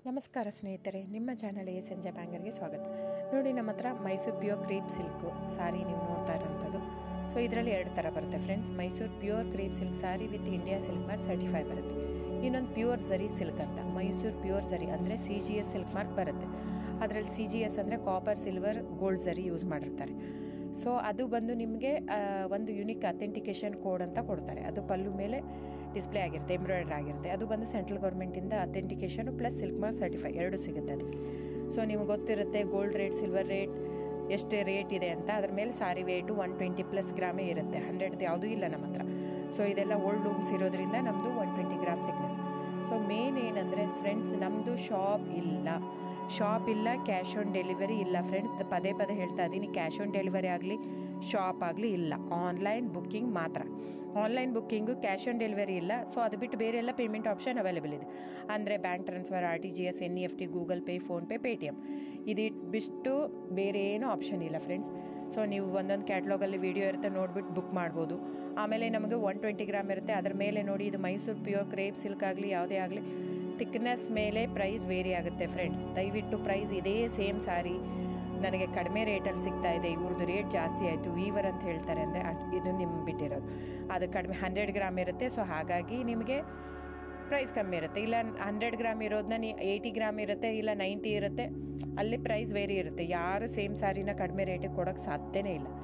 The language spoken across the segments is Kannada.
ನಮಸ್ಕಾರ ಸ್ನೇಹಿತರೆ ನಿಮ್ಮ ಚಾನಲ್ ಎ ಸಂಜೆ ಬ್ಯಾಂಗರ್ಗೆ ಸ್ವಾಗತ ನೋಡಿ ನಮ್ಮ ಹತ್ರ Mysuru pure crepe silk sari ನೀವು ನೋಡ್ತಾ ಇರೋಂಥದ್ದು ಸೊ ಇದರಲ್ಲಿ ಎರಡು ಥರ ಬರುತ್ತೆ friends Mysuru pure crepe silk sari with India silk mark certify ಬರುತ್ತೆ ಇನ್ನೊಂದು ಪ್ಯೂರ್ ಝರಿ ಸಿಲ್ಕ್ ಅಂತ ಮೈಸೂರು ಪ್ಯೂರ್ ಝರಿ ಅಂದರೆ C G S silk mark ಬರುತ್ತೆ ಅದರಲ್ಲಿ ಸಿ ಜಿ ಎಸ್ ಅಂದರೆ copper silver gold zari use ಮಾಡಿರ್ತಾರೆ ಸೊ ಅದು ಬಂದು ನಿಮಗೆ ಒಂದು ಯುನಿಕ್ ಅಥೆಂಟಿಕೇಶನ್ ಕೋಡ್ ಅಂತ ಕೊಡ್ತಾರೆ ಅದು ಪಲ್ಲು ಮೇಲೆ ಡಿಸ್ಪ್ಲೇ ಆಗಿರುತ್ತೆ ಎಂಬ್ರಾಯ್ಡ್ರ್ ಆಗಿರುತ್ತೆ ಅದು ಬಂದು ಸೆಂಟ್ರಲ್ ಗೌರ್ಮೆಂಟಿಂದ authentication plus silk mark certify ಎರಡು ಸಿಗುತ್ತೆ ಅದಕ್ಕೆ ಸೊ ನಿಮ್ಗೆ ಗೊತ್ತಿರುತ್ತೆ ಗೋಲ್ಡ್ ರೇಟ್ ಸಿಲ್ವರ್ ರೇಟ್ ಎಷ್ಟು ರೇಟ್ ಇದೆ ಅಂತ ಅದ್ರ ಮೇಲೆ sari weight one twenty plus ಗ್ರಾಮೇ ಇರುತ್ತೆ ಹಂಡ್ರೆಡ್ ಯಾವುದೂ ಇಲ್ಲ ನಮ್ಮ ಹತ್ರ ಸೊ ಇದೆಲ್ಲ ಓಲ್ಡ್ ಲೂಮ್ಸ್ ಇರೋದ್ರಿಂದ ನಮ್ಮದು one twenty gram thickness so main ಏನಂದರೆ ಫ್ರೆಂಡ್ಸ್ ನಮ್ಮದು ಶಾಪ್ ಇಲ್ಲ ಶಾಪ್ ಇಲ್ಲ ಕ್ಯಾಶ್ ಆನ್ ಡೆಲಿವರಿ ಇಲ್ಲ ಫ್ರೆಂಡ್ಸ್ ಪದೇ ಪದೇ ಹೇಳ್ತಾ ಇದ್ದೀನಿ ಕ್ಯಾಶ್ ಆನ್ ಡೆಲಿವರಿ ಆಗಲಿ ಶಾಪ್ ಆಗಲಿ ಇಲ್ಲ ಆನ್ಲೈನ್ ಬುಕ್ಕಿಂಗ್ ಮಾತ್ರ online booking cash on delivery ಇಲ್ಲ ಸೊ ಅದು ಬಿಟ್ಟು ಬೇರೆ ಎಲ್ಲ ಪೇಮೆಂಟ್ ಆಪ್ಷನ್ ಅವೈಲೇಬಲ್ ಇದೆ ಅಂದರೆ bank transfer R T G S N E F T Google Pay PhonePe Paytm ಇದು ಬಿಟ್ಟು ಬೇರೆ ಏನೂ ಆಪ್ಷನ್ ಇಲ್ಲ ಫ್ರೆಂಡ್ಸ್ ಸೊ ನೀವು ಒಂದೊಂದು ಕ್ಯಾಟ್ಲಾಗಲ್ಲಿ ವೀಡಿಯೋ ಇರುತ್ತೆ ನೋಡ್ಬಿಟ್ಟು ಬುಕ್ ಮಾಡ್ಬೋದು ಆಮೇಲೆ ನಮಗೆ ಒನ್ ಟ್ವೆಂಟಿ ಗ್ರಾಮ್ ಇರುತ್ತೆ ಅದ್ರ ಮೇಲೆ ನೋಡಿ ಇದು ಮೈಸೂರು ಪ್ಯೂರ್ ಕ್ರೇಪ್ ಸಿಲ್ಕ್ ಆಗಲಿ ಯಾವುದೇ ಆಗಲಿ ಥಿಕ್ನೆಸ್ ಮೇಲೆ ಪ್ರೈಸ್ ವೇರಿ ಆಗುತ್ತೆ ಫ್ರೆಂಡ್ಸ್ ದಯವಿಟ್ಟು ಪ್ರೈಸ್ ಇದೇ ಸೇಮ್ ಸಾರಿ ನನಗೆ ಕಡಿಮೆ ರೇಟಲ್ಲಿ ಸಿಗ್ತಾ ಇದೆ ಇವ್ರದ್ದು ರೇಟ್ ಜಾಸ್ತಿ ಆಯಿತು ವೀವರ್ ಅಂತ ಹೇಳ್ತಾರೆ ಅಂದರೆ ಇದು ನಿಮ್ಗೆ ಬಿಟ್ಟಿರೋದು ಅದು ಕಡಿಮೆ ಹಂಡ್ರೆಡ್ ಗ್ರಾಮ್ ಇರುತ್ತೆ ಸೊ ಹಾಗಾಗಿ ನಿಮಗೆ ಪ್ರೈಸ್ ಕಮ್ಮಿ ಇರುತ್ತೆ ಇಲ್ಲ ಹಂಡ್ರೆಡ್ ಗ್ರಾಮ್ ಇರೋದನ್ನ ನೀ ಏಯ್ಟಿ ಗ್ರಾಮ್ ಇರುತ್ತೆ ಇಲ್ಲ ನೈಂಟಿ ಇರುತ್ತೆ ಅಲ್ಲಿ ಪ್ರೈಸ್ ವೇರಿ ಇರುತ್ತೆ ಯಾರು ಸೇಮ್ ಸ್ಯಾರಿನ ಕಡಿಮೆ ರೇಟಿಗೆ ಕೊಡೋಕ್ಕೆ ಸಾಧ್ಯನೇ ಇಲ್ಲ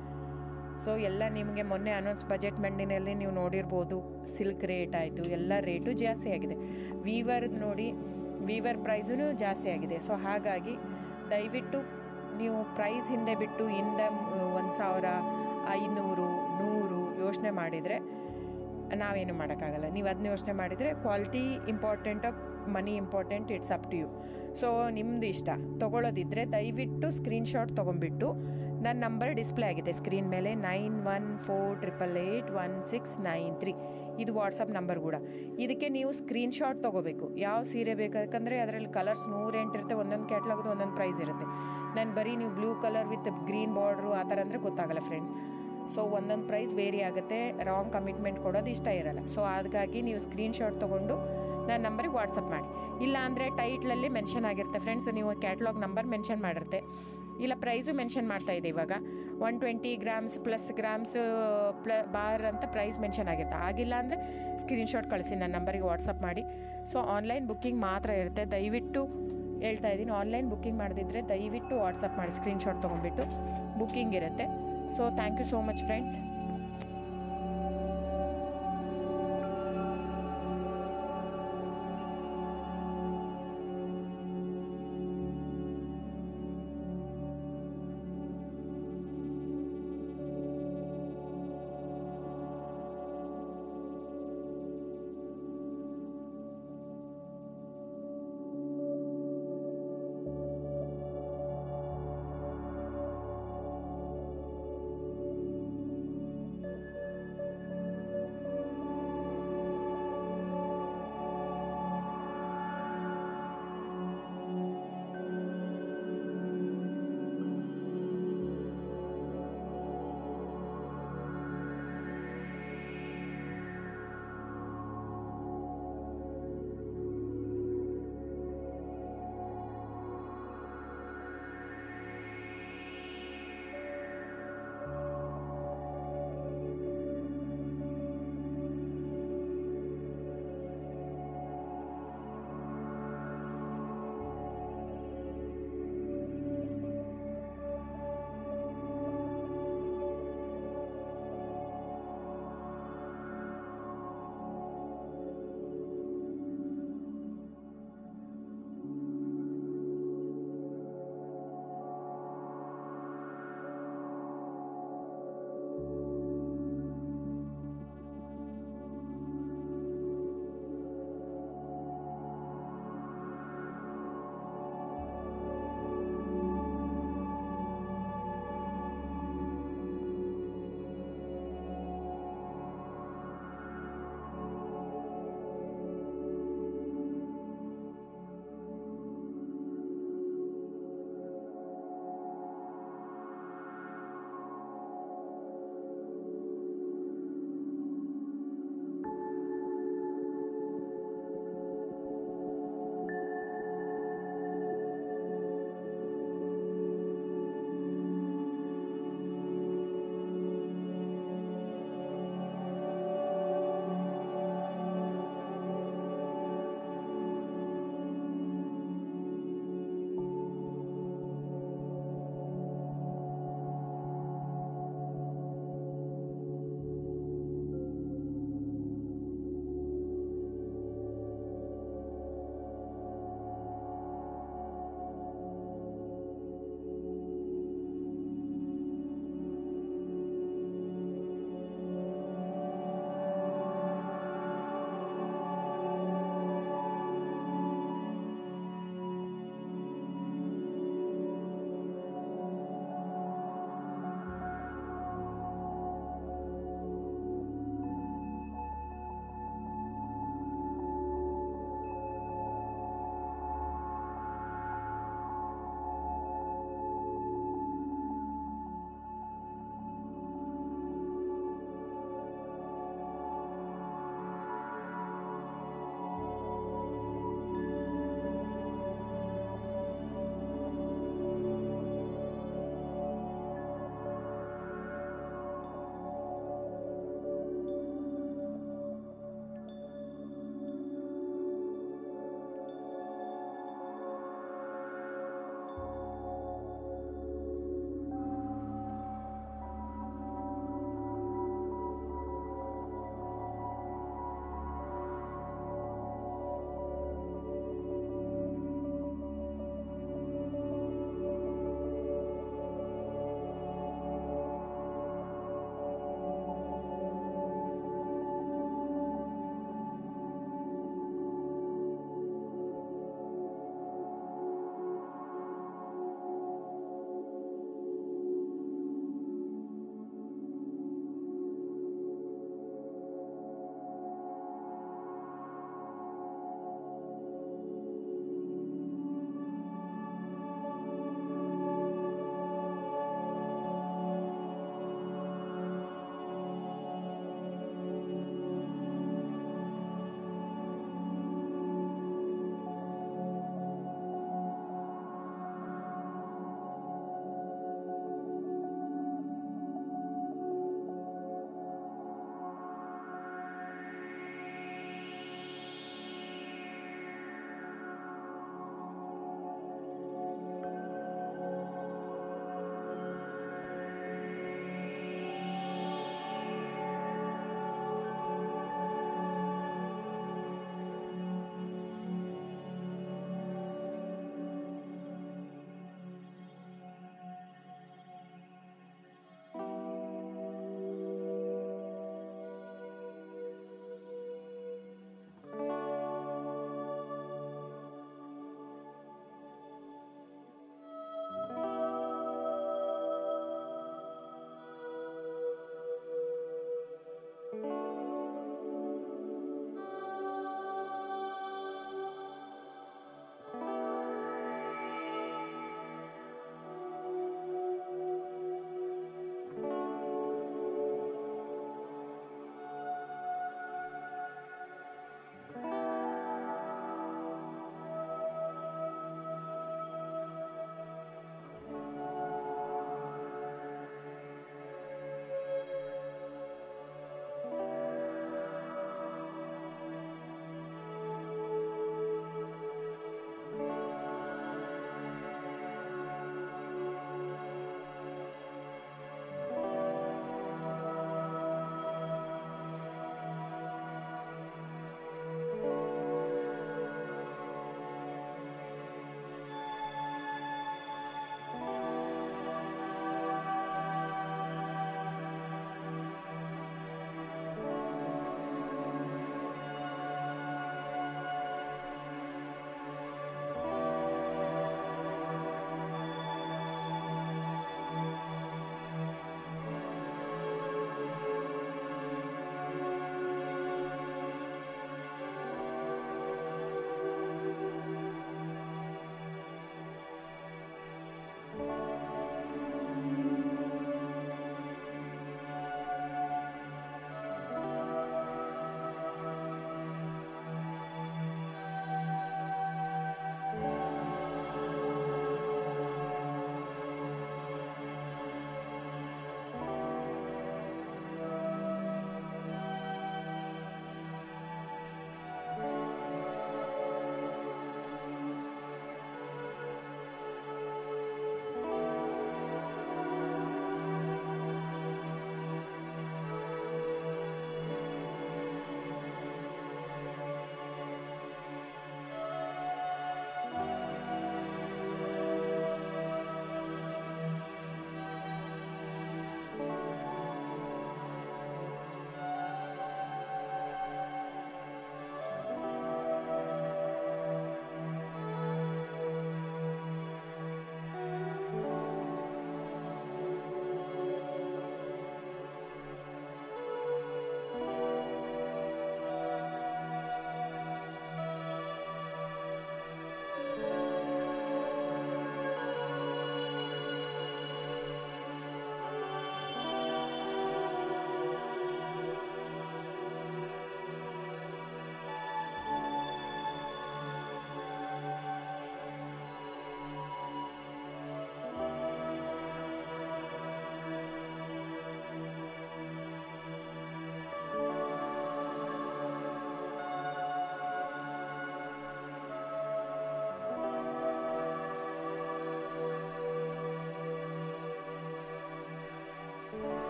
ಸೊ ಎಲ್ಲ ನಿಮಗೆ ಮೊನ್ನೆ ಅನೌನ್ಸ್ ಬಜೆಟ್ ಮಂಡಿನಲ್ಲಿ ನೀವು ನೋಡಿರ್ಬೋದು ಸಿಲ್ಕ್ ರೇಟ್ ಆಯಿತು ಎಲ್ಲ ರೇಟು ಜಾಸ್ತಿ ಆಗಿದೆ ವೀವರ್ದು ನೋಡಿ ವೀವರ್ ಪ್ರೈಸೂ ಜಾಸ್ತಿ ಆಗಿದೆ ಸೊ ಹಾಗಾಗಿ ದಯವಿಟ್ಟು ನೀವು ಪ್ರೈಸ್ ಹಿಂದೆ ಬಿಟ್ಟು ಹಿಂದೆ ಒಂದು ಸಾವಿರ ಐನೂರು ನೂರು ಯೋಚನೆ ಮಾಡಿದರೆ ನಾವೇನು ಮಾಡೋಕ್ಕಾಗಲ್ಲ ನೀವು ಅದನ್ನ ಯೋಚನೆ ಮಾಡಿದರೆ quality important of money important it's up to you so ನಿಮ್ಮದು ಇಷ್ಟ ತೊಗೊಳ್ಳೋದಿದ್ದರೆ ದಯವಿಟ್ಟು ಸ್ಕ್ರೀನ್ಶಾಟ್ ತೊಗೊಂಬಿಟ್ಟು ನನ್ನ ನಂಬರ್ ಡಿಸ್ಪ್ಲೇ ಆಗಿದೆ ಸ್ಕ್ರೀನ್ ಮೇಲೆ nine one four triple eight one six nine three ಇದು ವಾಟ್ಸಪ್ ನಂಬರ್ ಕೂಡ ಇದಕ್ಕೆ ನೀವು ಸ್ಕ್ರೀನ್ಶಾಟ್ ತೊಗೋಬೇಕು ಯಾವ ಸೀರೆ ಬೇಕಂದರೆ ಅದರಲ್ಲಿ ಕಲರ್ಸ್ ನೂರೆಂಟು ಇರುತ್ತೆ ಒಂದೊಂದು ಕ್ಯಾಟ್ಲಾಗ್ದು ಒಂದೊಂದು ಪ್ರೈಸ್ ಇರುತ್ತೆ ನಾನು ಬರೀ ನೀವು blue colour with green border ಆ ಥರ ಅಂದರೆ ಗೊತ್ತಾಗಲ್ಲ ಫ್ರೆಂಡ್ಸ್ ಸೊ ಒಂದೊಂದು ಪ್ರೈಸ್ ವೇರಿ ಆಗುತ್ತೆ ರಾಂಗ್ ಕಮಿಟ್ಮೆಂಟ್ ಕೊಡೋದು ಇಷ್ಟ ಇರಲ್ಲ ಸೊ ಹಾಗಾಗಿ ನೀವು ಸ್ಕ್ರೀನ್ಶಾಟ್ ತೊಗೊಂಡು ನನ್ನ ನಂಬರಿಗೆ ವಾಟ್ಸಪ್ ಮಾಡಿ ಇಲ್ಲ ಅಂದರೆ ಟೈಟ್ಲಲ್ಲಿ ಮೆನ್ಷನ್ ಆಗಿರುತ್ತೆ ಫ್ರೆಂಡ್ಸ್ ನೀವು ಕ್ಯಾಟ್ಲಾಗ್ ನಂಬರ್ ಮೆನ್ಷನ್ ಮಾಡಿರುತ್ತೆ ಇಲ್ಲ ಪ್ರೈಸು ಮೆನ್ಷನ್ ಮಾಡ್ತಾ ಇದೆ ಇವಾಗ one twenty grams plus grams ಪ್ಲ ಬಾರ್ ಅಂತ ಪ್ರೈಸ್ ಮೆನ್ಷನ್ ಆಗಿರುತ್ತೆ ಆಗಿಲ್ಲ ಅಂದರೆ ಸ್ಕ್ರೀನ್ಶಾಟ್ ಕಳಿಸಿ ನನ್ನ ನಂಬರಿಗೆ ವಾಟ್ಸಪ್ ಮಾಡಿ ಸೊ ಆನ್ಲೈನ್ ಬುಕ್ಕಿಂಗ್ ಮಾತ್ರ ಇರುತ್ತೆ ದಯವಿಟ್ಟು ಹೇಳ್ತಾ ಇದ್ದೀನಿ ಆನ್ಲೈನ್ ಬುಕ್ಕಿಂಗ್ ಮಾಡದಿದ್ದರೆ ದಯವಿಟ್ಟು ವಾಟ್ಸಪ್ ಮಾಡಿ ಸ್ಕ್ರೀನ್ಶಾಟ್ ತೊಗೊಂಡ್ಬಿಟ್ಟು ಬುಕ್ಕಿಂಗ್ ಇರುತ್ತೆ so thank you so much friends